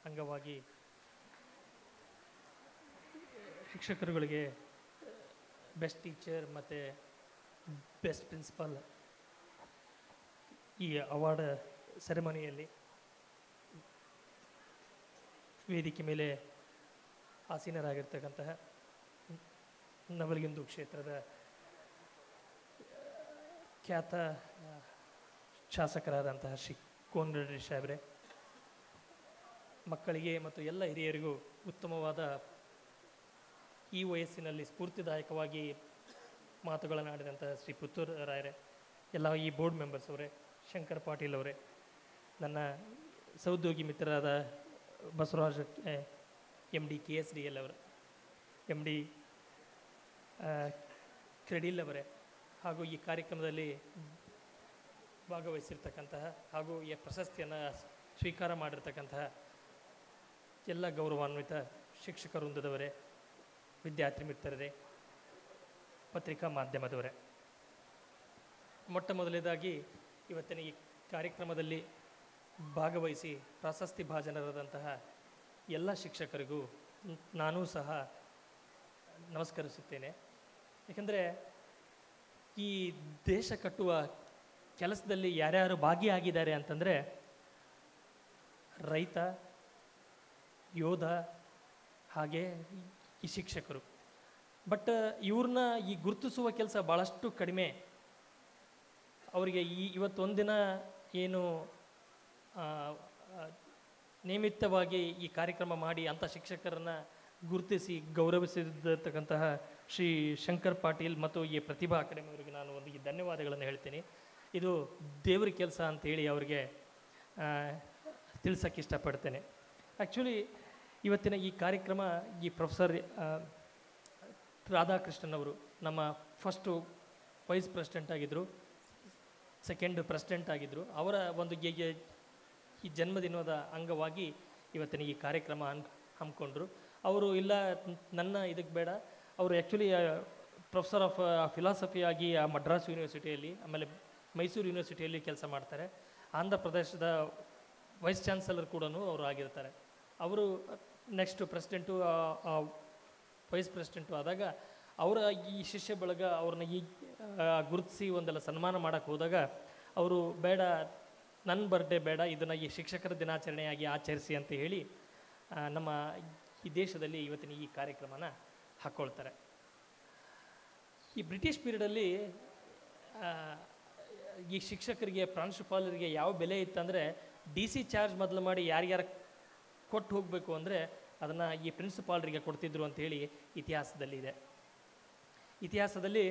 ಅಂಗವಾಗಿ ಶಿಕ್ಷಕರುಗಳಿಗೆ best teacher ಮತ್ತು ಬೆಸ್ಟ್ ಪ್ರಿನ್ಸಿಪಲ್ ಈ ಅವಾರ್ಡ್ ಸೆರೆಮನಿಯಲ್ಲಿ ವೇದಿಕೆ ಮೇಲೆ ಆಸೀನರಾಗಿರ್ತಕ್ಕಂತಹ ನವಲಗುಂದು ಕ್ಷೇತ್ರದ ಖ್ಯಾತ ಆ, ಶಾಸಕರಾದಂತಹ ಶ್ರೀ ಕೋನರೆಡ್ಡಿ ಸಾಹೇಬ್ರೆ ಮಕ್ಕಳಿಗೆ ಮತ್ತು ಎಲ್ಲ ಹಿರಿಯರಿಗೂ ಉತ್ತಮವಾದ ಈ ವಯಸ್ಸಿನಲ್ಲಿ ಸ್ಫೂರ್ತಿದಾಯಕವಾಗಿ ಮಾತುಗಳನ್ನು ಆಡಿದಂತಹ ಶ್ರೀ ಪುತ್ತೂರು ರಾಯರೇ ಎಲ್ಲ ಈ ಬೋರ್ಡ್ ಮೆಂಬರ್ಸ್ ಅವರೇ ಶಂಕರ್ ಪಾಟೀಲ್ ಅವರೇ ನನ್ನ ಸಹೋದ್ಯೋಗಿ ಮಿತ್ರರಾದ Basavaraj M D K S D L ಅವರು ಎಮ್ ಡಿ ಕ್ರೆಡಿಲ್ ಅವರೇ ಹಾಗೂ ಈ ಕಾರ್ಯಕ್ರಮದಲ್ಲಿ ಭಾಗವಹಿಸಿರ್ತಕ್ಕಂತಹ ಹಾಗೂ ಈ ಪ್ರಶಸ್ತಿಯನ್ನು ಸ್ವೀಕಾರ ಮಾಡಿರ್ತಕ್ಕಂತಹ ಎಲ್ಲ ಗೌರವಾನ್ವಿತ ಶಿಕ್ಷಕ ವೃಂದದವರೇ ವಿದ್ಯಾರ್ಥಿ ಮಿತ್ರರೇ ಪತ್ರಿಕಾ ಮಾಧ್ಯಮದವರೇ ಮೊಟ್ಟ ಮೊದಲನೇದಾಗಿ ಇವತ್ತಿನ ಈ ಕಾರ್ಯಕ್ರಮದಲ್ಲಿ ಭಾಗವಹಿಸಿ ಪ್ರಶಸ್ತಿ ಭಾಜನರಾದಂತಹ ಎಲ್ಲ ಶಿಕ್ಷಕರಿಗೂ ನ್- ನಾನೂ ಸಹ ನಮಸ್ಕರಿಸುತ್ತೇನೆ ಏಕೆಂದರೆ ಈ ದೇಶ ಕಟ್ಟುವ ಕೆಲಸದಲ್ಲಿ ಯಾರ್ಯಾರು ಭಾಗಿಯಾಗಿದ್ದಾರೆ ಅಂತಂದರೆ ರೈತ ಯೋಧ ಹಾಗೆ ಈ ಶಿಕ್ಷಕರು ಬಟ್ ಇವ್ರನ್ನ ಈ ಗುರುತಿಸುವ ಕೆಲಸ ಭಾಳಷ್ಟು ಕಡಿಮೆ ಅವರಿಗೆ ಈ ಇವತ್ತೊಂದಿನ ಏನು ಆ, ಆ, ನಿಯಮಿತವಾಗಿ ಈ ಕಾರ್ಯಕ್ರಮ ಮಾಡಿ ಅಂಥ ಶಿಕ್ಷಕರನ್ನು ಗುರುತಿಸಿ ಗೌರವಿಸಿರ್ತಕ್ಕಂತಹ ಶ್ರೀ ಶಂಕರ್ ಪಾಟೀಲ್ ಮತ್ತು ಈ ಪ್ರತಿಭಾ ಅಕಾಡೆಮಿ ಅವರಿಗೆ ನಾನು ಒಂದು ಈ ಧನ್ಯವಾದಗಳನ್ನು ಹೇಳ್ತೀನಿ ಇದು ದೇವ್ರ ಕೆಲಸ ಅಂತೇಳಿ ಅವರಿಗೆ ತಿಳಿಸೋಕ್ಕೆ ಇಷ್ಟಪಡ್ತೇನೆ ಆ್ಯಕ್ಚುಲಿ ಇವತ್ತಿನ ಈ ಕಾರ್ಯಕ್ರಮ ಈ ಪ್ರೊಫೆಸರ್ ರಾಧಾಕೃಷ್ಣನ್ ಅವರು ನಮ್ಮ ಫಸ್ಟು ವೈಸ್ ಪ್ರೆಸಿಡೆಂಟ್ ಆಗಿದ್ದರು ಸೆಕೆಂಡ್ ಪ್ರೆಸಿಡೆಂಟ್ ಆಗಿದ್ದರು ಅವರ ಒಂದು ಗೆ- ಗೆ- ಈ ಜನ್ಮದಿನದ ಅಂಗವಾಗಿ ಇವತ್ತಿನ ಈ ಕಾರ್ಯಕ್ರಮ ಹನ್ ಹಮ್ಮಿಕೊಂಡ್ರು ಅವರು ಇಲ್ಲ ನನ್ನ ಇದಕ್ಕೆ ಬೇಡ ಅವರು ಆ್ಯಕ್ಚುಲಿ ಪ್ರೊಫೆಸರ್ ಆಫ್ ಫಿಲಾಸಫಿ ಆಗಿ ಆ ಮಡ್ರಾಸ್ ಯೂನಿವರ್ಸಿಟಿಯಲ್ಲಿ ಆಮೇಲೆ ಮೈಸೂರು ಯೂನಿವರ್ಸಿಟಿಯಲ್ಲಿ ಕೆಲಸ ಮಾಡ್ತಾರೆ ಆಂಧ್ರ ಪ್ರದೇಶದ ವೈಸ್ ಚಾನ್ಸಲರ್ ಕೂಡ ಅವರು ಆಗಿರ್ತಾರೆ ಅವರು ನೆಕ್ಸ್ಟ್ ಪ್ರೆಸಿಡೆಂಟು ವೈಸ್ ಪ್ರೆಸಿಡೆಂಟು ಆದಾಗ ಅವರ ಈ ಶಿಷ್ಯ ಬಳಗ ಅವ್ರನ್ನ ಈ ಗುರುತಿಸಿ ಒಂದೆಲ್ಲ ಸನ್ಮಾನ ಮಾಡೋಕ್ಕೆ ಹೋದಾಗ ಅವರು ಬೇಡ ನನ್ನ ಬರ್ಡೇ ಬೇಡ ಇದನ್ನು ಈ ಶಿಕ್ಷಕರ ದಿನಾಚರಣೆಯಾಗಿ ಆಚರಿಸಿ ಅಂತ ಹೇಳಿ ಆ, ನಮ್ಮ ಈ ದೇಶದಲ್ಲಿ ಇವತ್ತಿನ ಈ ಕಾರ್ಯಕ್ರಮನ ಹಾಕ್ಕೊಳ್ತಾರೆ ಈ ಬ್ರಿಟಿಷ್ ಪೀರಿಯಡಲ್ಲಿ ಈ ಶಿಕ್ಷಕರಿಗೆ ಪ್ರಾಂಶುಪಾಲರಿಗೆ ಯಾವ ಬೆಲೆ ಇತ್ತಂದರೆ ಡಿ ಸಿ ಚಾರ್ಜ್ ಮೊದಲು ಮಾಡಿ ಯಾರ್ಯಾರು ಕೊಟ್ಟು ಹೋಗಬೇಕು ಅಂದರೆ ಅದನ್ನು ಈ ಪ್ರಿನ್ಸಿಪಾಲ್ರಿಗೆ ಕೊಡ್ತಿದ್ರು ಅಂತೇಳಿ ಇತಿಹಾಸದಲ್ಲಿ ಇದೆ ಇತಿಹಾಸದಲ್ಲಿ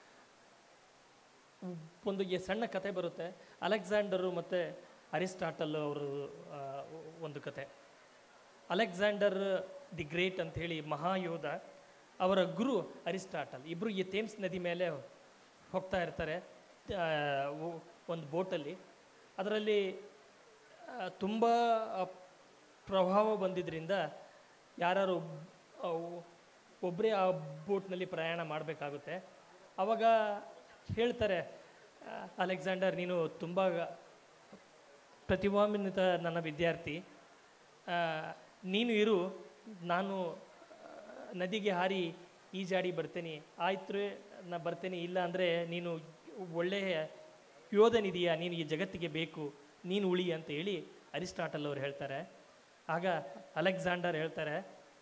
ಒಂದು ಈ ಸಣ್ಣ ಕತೆ ಬರುತ್ತೆ ಅಲೆಕ್ಸಾಂಡರು ಮತ್ತು ಅರಿಸ್ಟಾಟಲ್ ಅವರು ಆ, ಒಂದು ಕತೆ ಅಲೆಕ್ಸಾಂಡರ್ ದಿ ಗ್ರೇಟ್ ಅಂತ ಹೇಳಿ ಮಹಾಯೋಧ ಅವರ ಗುರು ಅರಿಸ್ಟಾಟಲ್ ಇಬ್ಬರು ಈ ಥೇಮ್ಸ್ ನದಿ ಮೇಲೆ ಹೋಗ್ತಾ ಇರ್ತಾರೆ ಆ, ಒ- ಒಂದು ಬೋಟಲ್ಲಿ ಅದರಲ್ಲಿ ತುಂಬ ಪ್ರಭಾವ ಬಂದಿದ್ದರಿಂದ ಯಾರು ಒಬ್ಬರೇ ಆ ಬೋಟ್ನಲ್ಲಿ ಪ್ರಯಾಣ ಮಾಡಬೇಕಾಗುತ್ತೆ ಆವಾಗ ಹೇಳ್ತಾರೆ ಆ, ಅಲೆಕ್ಸಾಂಡರ್ ನೀನು ತುಂಬ ಪ್ರತಿಭಾನ್ವಿತ ನನ್ನ ವಿದ್ಯಾರ್ಥಿ ಆ, ನೀನು ಇರು ನಾನು ಆ, ನದಿಗೆ ಹಾರಿ ಈಜಾಡಿ ಬರ್ತೀನಿ ಆಯ್ತು ನಾ ಬರ್ತೇನೆ ಇಲ್ಲ ಅಂದರೆ ನೀನು ಒಳ್ಳೆಯ ಯೋಧನಿದೆಯಾ ನೀನು ಈ ಜಗತ್ತಿಗೆ ಬೇಕು ನೀನು ಉಳಿ ಅಂತ ಹೇಳಿ ಅರಿಸ್ಟಾಟಲ್ ಅವರು ಹೇಳ್ತಾರೆ ಆಗ ಅಲೆಕ್ಸಾಂಡರ್ ಹೇಳ್ತಾರೆ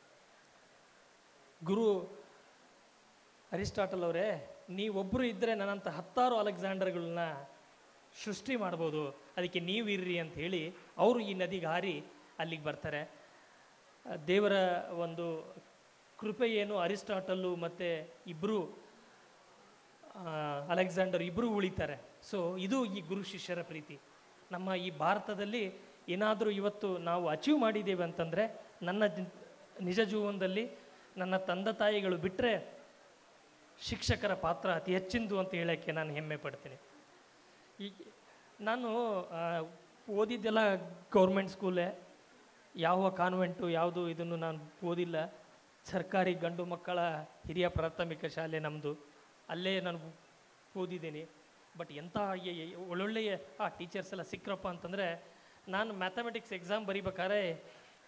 ಗುರು ಅರಿಸ್ಟಾಟಲ್ ಅವರೇ ನೀವೊಬ್ಬರು ಇದ್ದರೆ ನನ್ನಂಥ ಹತ್ತಾರು ಅಲೆಕ್ಸಾಂಡರ್ಗಳನ್ನ ಸೃಷ್ಟಿ ಮಾಡ್ಬೋದು ಅದಕ್ಕೆ ನೀವು ಇರ್ರಿ ಅಂತ ಹೇಳಿ ಅವರು ಈ ನದಿಗೆ ಹಾರಿ ಅಲ್ಲಿಗೆ ಬರ್ತಾರೆ ಆ, ದೇವರ ಒಂದು ಕೃಪೆ ಏನು ಅರಿಸ್ಟಾಟಲ್ಲು ಮತ್ತು ಇಬ್ಬರು ಅಲೆಕ್ಸಾಂಡರ್ ಇಬ್ಬರು ಉಳಿತಾರೆ ಸೊ ಇದು ಈ ಗುರು ಶಿಷ್ಯರ ಪ್ರೀತಿ ನಮ್ಮ ಈ ಭಾರತದಲ್ಲಿ ಏನಾದರೂ ಇವತ್ತು ನಾವು ಅಚೀವ್ ಮಾಡಿದ್ದೇವೆ ಅಂತಂದರೆ ನನ್ನ ಜಿ- ನಿಜ ಜೀವನದಲ್ಲಿ ನನ್ನ ತಂದೆ ತಾಯಿಗಳು ಬಿಟ್ಟರೆ ಶಿಕ್ಷಕರ ಪಾತ್ರ ಅತಿ ಹೆಚ್ಚಿಂದು ಅಂತ ಹೇಳೋಕ್ಕೆ ನಾನು ಹೆಮ್ಮೆ ಪಡ್ತೀನಿ ಈ ನಾನು ಆ, ಓದಿದ್ದೆಲ್ಲ ಗೌರ್ಮೆಂಟ್ ಸ್ಕೂಲೇ ಯಾವ ಕಾನ್ವೆಂಟು ಯಾವುದು ಇದನ್ನು ನಾನು ಓದಿಲ್ಲ ಸರ್ಕಾರಿ ಗಂಡು ಮಕ್ಕಳ ಹಿರಿಯ ಪ್ರಾಥಮಿಕ ಶಾಲೆ ನಮ್ಮದು ಅಲ್ಲೇ ನಾನು ಓದಿದ್ದೀನಿ ಬಟ್ ಎಂಥ ಎ- ಎ- ಒಳ್ಳೊಳ್ಳೆಯ ಆ ಟೀಚರ್ಸ್ ಎಲ್ಲ ಸಿಕ್ಕರಪ್ಪ ಅಂತಂದರೆ ನಾನು ಮ್ಯಾಥಮೆಟಿಕ್ಸ್ ಎಕ್ಸಾಮ್ ಬರಿಬೇಕಾದ್ರೆ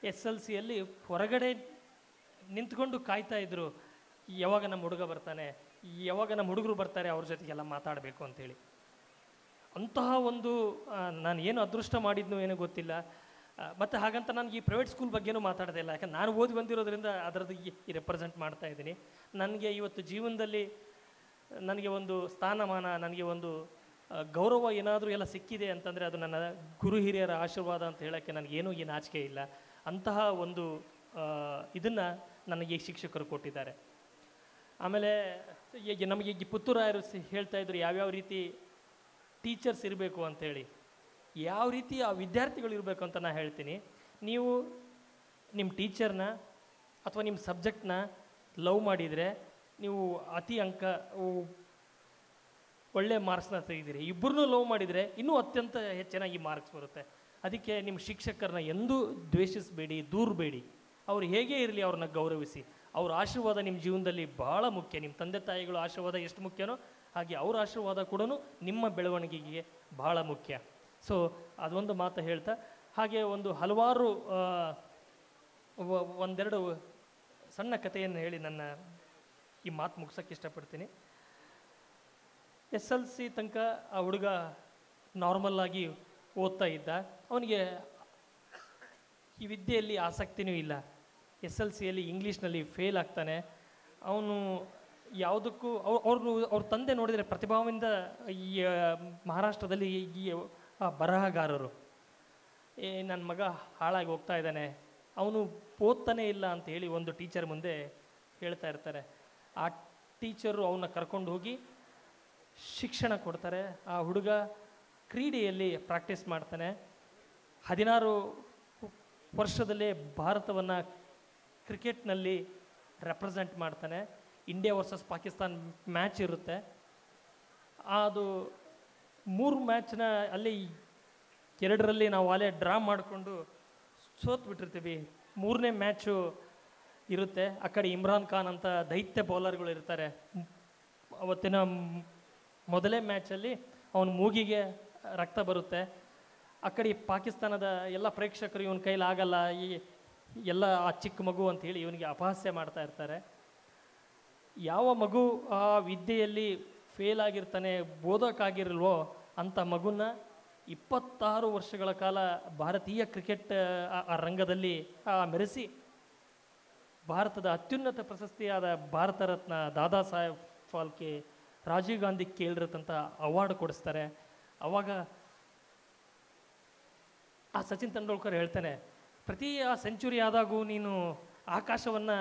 ಎಸ್ ಎಲ್ ಸಿಯಲ್ಲಿ ಹೊರಗಡೆ ನಿಂತ್ಕೊಂಡು ಕಾಯ್ತಾ ಇದ್ರು ಯಾವಾಗ ನಮ್ಮ ಹುಡುಗ ಬರ್ತಾನೆ ಯಾವಾಗ ನಮ್ಮ ಹುಡುಗರು ಬರ್ತಾರೆ ಅವ್ರ ಜೊತೆಗೆಲ್ಲ ಮಾತಾಡಬೇಕು ಅಂತೇಳಿ ಅಂತಹ ಒಂದು ಆ, ನಾನು ಏನು ಅದೃಷ್ಟ ಮಾಡಿದ್ನೋ ಏನೋ ಗೊತ್ತಿಲ್ಲ ಆ, ಮತ್ತು ಹಾಗಂತ ನನಗೆ ಈ ಪ್ರೈವೇಟ್ ಸ್ಕೂಲ್ ಬಗ್ಗೆನೂ ಮಾತಾಡೋದೇ ಇಲ್ಲ ಯಾಕಂದ್ರೆ ನಾನು ಓದಿ ಬಂದಿರೋದ್ರಿಂದ ಅದರದ್ದು ಈ ರೆಪ್ರೆಸೆಂಟ್ ಮಾಡ್ತಾ ಇದ್ದೀನಿ ನನಗೆ ಇವತ್ತು ಜೀವನದಲ್ಲಿ ನನಗೆ ಒಂದು ಸ್ಥಾನಮಾನ ನನಗೆ ಒಂದು ಆ, ಗೌರವ ಏನಾದರೂ ಎಲ್ಲ ಸಿಕ್ಕಿದೆ ಅಂತಂದರೆ ಅದು ನನ್ನ ಗುರು ಹಿರಿಯರ ಆಶೀರ್ವಾದ ಅಂತ ಹೇಳೋಕ್ಕೆ ನನಗೇನೂ ಏನು ನಾಚಿಕೆ ಇಲ್ಲ ಅಂತಹ ಒಂದು ಇದನ್ನು ನನಗೆ ಈ ಶಿಕ್ಷಕರು ಕೊಟ್ಟಿದ್ದಾರೆ ಆಮೇಲೆ ಈಗ ನಮಗೆ ಈಗ ಪುತ್ತೂರಾಯರು ಸಿ- ಹೇಳ್ತಾ ಇದ್ರು ಯಾವ್ಯಾವ ರೀತಿ ಟೀಚರ್ಸ್ ಇರಬೇಕು ಅಂತೇಳಿ ಯಾವ ರೀತಿ ಆ ವಿದ್ಯಾರ್ಥಿಗಳು ಇರಬೇಕು ಅಂತ ನಾನು ಹೇಳ್ತೀನಿ ನೀವು ನಿಮ್ಮ ಟೀಚರ್ನ ಅಥವಾ ನಿಮ್ಮ ಸಬ್ಜೆಕ್ಟ್ನ ಲವ್ ಮಾಡಿದರೆ ನೀವು ಅತಿ ಅಂಕ ಉ- ಒಳ್ಳೆ ಮಾರ್ಕ್ಸ್ನ ತೆಗೆದಿರಿ ಇಬ್ಬರನ್ನೂ ಲವ್ ಮಾಡಿದರೆ ಇನ್ನೂ ಅತ್ಯಂತ ಹೆಚ್ಚಿನಾಗಿ ಮಾರ್ಕ್ಸ್ ಬರುತ್ತೆ ಅದಕ್ಕೆ ನಿಮ್ಮ ಶಿಕ್ಷಕರನ್ನ ಎಂದೂ ದ್ವೇಷಿಸಬೇಡಿ ದೂರಬೇಡಿ ಅವ್ರು ಹೇಗೆ ಇರಲಿ ಅವ್ರನ್ನ ಗೌರವಿಸಿ ಅವ್ರ ಆಶೀರ್ವಾದ ನಿಮ್ಮ ಜೀವನದಲ್ಲಿ ಭಾಳ ಮುಖ್ಯ ನಿಮ್ಮ ತಂದೆ ತಾಯಿಗಳ ಆಶೀರ್ವಾದ ಎಷ್ಟು ಮುಖ್ಯನೋ ಹಾಗೆ ಅವ್ರ ಆಶೀರ್ವಾದ ಕೂಡ ನಿಮ್ಮ ಬೆಳವಣಿಗೆಗೆ ಭಾಳ ಮುಖ್ಯ ಸೊ ಅದೊಂದು ಮಾತು ಹೇಳ್ತಾ ಹಾಗೆ ಒಂದು ಹಲವಾರು ಆ, ವ- ಒಂದೆರಡು ಸಣ್ಣ ಕಥೆಯನ್ನು ಹೇಳಿ ನನ್ನ ಈ ಮಾತು ಮುಗ್ಸೋಕ್ಕೆ ಇಷ್ಟಪಡ್ತೀನಿ ಎಸ್ ಎಲ್ ಸಿ ತನಕ ಆ ಹುಡುಗ ನಾರ್ಮಲ್ ಆಗಿ ಓದ್ತಾ ಇದ್ದ ಅವನಿಗೆ ಈ ವಿದ್ಯೆಯಲ್ಲಿ ಆಸಕ್ತಿನೂ ಇಲ್ಲ ಎಸ್ ಎಲ್ ಸಿಯಲ್ಲಿ ಇಂಗ್ಲೀಷ್ನಲ್ಲಿ ಫೇಲ್ ಆಗ್ತಾನೆ ಅವನು ಯಾವುದಕ್ಕೂ ಅವ್ರು ಅವ್ರು ಅವ್ರ ತಂದೆ ನೋಡಿದರೆ ಪ್ರತಿಭಾವಿಂದ ಈ ಆ, ಮಹಾರಾಷ್ಟ್ರದಲ್ಲಿ ಈ ಆ, ಬರಹಗಾರರು ಏ ನನ್ನ ಮಗ ಹಾಳಾಗಿ ಹೋಗ್ತಾ ಇದ್ದಾನೆ ಅವನು ಓದ್ತಾನೇ ಇಲ್ಲ ಅಂತ ಹೇಳಿ ಒಂದು ಟೀಚರ್ ಮುಂದೆ ಹೇಳ್ತಾ ಇರ್ತಾರೆ ಆ ಟೀಚರು ಅವನ್ನ ಕರ್ಕೊಂಡು ಹೋಗಿ ಶಿಕ್ಷಣ ಕೊಡ್ತಾರೆ ಆ ಹುಡುಗ ಕ್ರೀಡೆಯಲ್ಲಿ ಪ್ರಾಕ್ಟೀಸ್ ಮಾಡ್ತಾನೆ ಹದಿನಾರು ವರ್ಷದಲ್ಲೇ ಭಾರತವನ್ನು ಕ್ರಿಕೆಟ್ನಲ್ಲಿ ರೆಪ್ರೆಸೆಂಟ್ ಮಾಡ್ತಾನೆ ಇಂಡಿಯಾ ವರ್ಸಸ್ ಪಾಕಿಸ್ತಾನ್ ಮ್ಯಾಚ್ ಇರುತ್ತೆ ಅದು ಮೂರು ಮ್ಯಾಚ್ನ ಅಲ್ಲಿ ಎರಡರಲ್ಲಿ ನಾವು ಅಲ್ಲೇ ಡ್ರಾ ಮಾಡಿಕೊಂಡು ಸೋತ್ ಬಿಟ್ಟಿರ್ತೀವಿ ಮೂರನೇ ಮ್ಯಾಚು ಇರುತ್ತೆ ಆ ಕಡೆ ಇಮ್ರಾನ್ ಖಾನ್ ಅಂತ ದೈತ್ಯ ಬೌಲರ್ಗಳು ಇರ್ತಾರೆ ಮ್- ಅವತ್ತಿನ ಮ್- ಮೊದಲೇ ಮ್ಯಾಚಲ್ಲಿ ಅವನ ಮೂಗಿಗೆ ರಕ್ತ ಬರುತ್ತೆ ಆ ಕಡೆ ಪಾಕಿಸ್ತಾನದ ಎಲ್ಲ ಪ್ರೇಕ್ಷಕರು ಇವನ ಕೈಲಿ ಆಗಲ್ಲ ಈ ಎಲ್ಲ ಆ ಚಿಕ್ಕ ಮಗು ಅಂತ ಹೇಳಿ ಇವನಿಗೆ ಅಪಹಾಸ್ಯ ಮಾಡ್ತಾ ಇರ್ತಾರೆ ಯಾವ ಮಗು ಆ ವಿದ್ಯೆಯಲ್ಲಿ ಫೇಲ್ ಆಗಿರ್ತಾನೆ ಓದೋಕ್ಕಾಗಿರಲ್ವೋ ಅಂಥ ಮಗುನ ಇಪ್ಪತ್ತಾರು ವರ್ಷಗಳ ಕಾಲ ಭಾರತೀಯ ಕ್ರಿಕೆಟ್ ಆ- ಆ ರಂಗದಲ್ಲಿ ಆ ಮೆರೆಸಿ ಭಾರತದ ಅತ್ಯುನ್ನತ ಪ್ರಶಸ್ತಿಯಾದ ಭಾರತ ರತ್ನ ದಾದಾ ಸಾಹೇಬ್ ಫಾಲ್ಕೆ ರಾಜೀವ್ ಗಾಂಧಿ ಕೇಳಿರತ್ತಂತ ಅವಾರ್ಡ್ ಕೊಡಿಸ್ತಾರೆ ಅವಾಗ ಆ ಸಚಿನ್ ತೆಂಡೂಲ್ಕರ್ ಹೇಳ್ತಾನೆ ಪ್ರತಿ ಆ ಸೆಂಚುರಿ ಆದಾಗೂ ನೀನು ಆಕಾಶವನ್ನು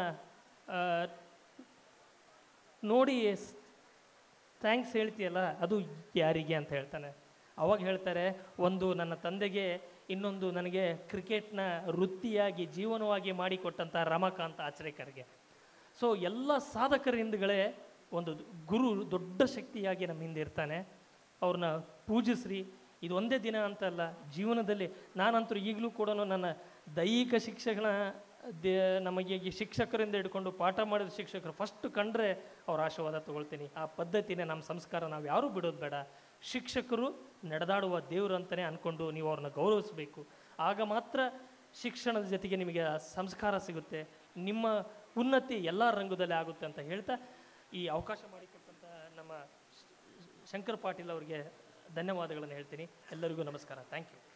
ನೋಡಿ ಥ್ಯಾಂಕ್ಸ್ ಹೇಳ್ತೀಯಲ್ಲ ಅದು ಯಾರಿಗೆ ಅಂತ ಹೇಳ್ತಾನೆ ಅವಾಗ ಹೇಳ್ತಾರೆ ಒಂದು ನನ್ನ ತಂದೆಗೆ ಇನ್ನೊಂದು ನನಗೆ ಕ್ರಿಕೆಟ್ನ ವೃತ್ತಿಯಾಗಿ ಜೀವನವಾಗಿ ಮಾಡಿಕೊಟ್ಟಂಥ ರಮಾಕಾಂತ್ ಆಚರೇಕರ್ಗೆ ಸೊ ಎಲ್ಲ ಸಾಧಕರ ಹಿಂದ್ಗಳೇ ಒಂದು ಗುರು ದೊಡ್ಡ ಶಕ್ತಿಯಾಗಿ ನಮ್ಮ ಹಿಂದೆ ಇರ್ತಾನೆ ಅವ್ರನ್ನ ಪೂಜಿಸ್ರಿ ಇದು ಒಂದೇ ದಿನ ಅಂತಲ್ಲ ಜೀವನದಲ್ಲಿ ನಾನಂತೂ ಈಗಲೂ ಕೂಡ ನನ್ನ ದೈಹಿಕ ಶಿಕ್ಷಣ ದೇ ನಮಗೆ ಈ ಶಿಕ್ಷಕರಿಂದ ಹಿಡ್ಕೊಂಡು ಪಾಠ ಮಾಡಿದ ಶಿಕ್ಷಕರು ಫಸ್ಟ್ ಕಂಡ್ರೆ ಅವ್ರ ಆಶೀರ್ವಾದ ತಗೊಳ್ತೀನಿ ಆ ಪದ್ಧತಿನೇ ನಮ್ಮ ಸಂಸ್ಕಾರ ನಾವು ಯಾರೂ ಬಿಡೋದು ಬೇಡ ಶಿಕ್ಷಕರು ನಡೆದಾಡುವ ದೇವರು ಅಂತಲೇ ಅಂದ್ಕೊಂಡು ನೀವು ಅವ್ರನ್ನ ಗೌರವಿಸಬೇಕು ಆಗ ಮಾತ್ರ ಶಿಕ್ಷಣದ ಜೊತೆಗೆ ನಿಮಗೆ ಆ ಸಂಸ್ಕಾರ ಸಿಗುತ್ತೆ ನಿಮ್ಮ ಉನ್ನತಿ ಎಲ್ಲ ರಂಗದಲ್ಲಿ ಆಗುತ್ತೆ ಅಂತ ಹೇಳ್ತಾ ಈ ಅವಕಾಶ ಮಾಡಿಕೊಟ್ಟಂಥ ನಮ್ಮ ಶಂಕರ್ ಪಾಟೀಲ್ ಅವರಿಗೆ ಧನ್ಯವಾದಗಳನ್ನು ಹೇಳ್ತೀನಿ ಎಲ್ಲರಿಗೂ ನಮಸ್ಕಾರ ಥ್ಯಾಂಕ್ ಯು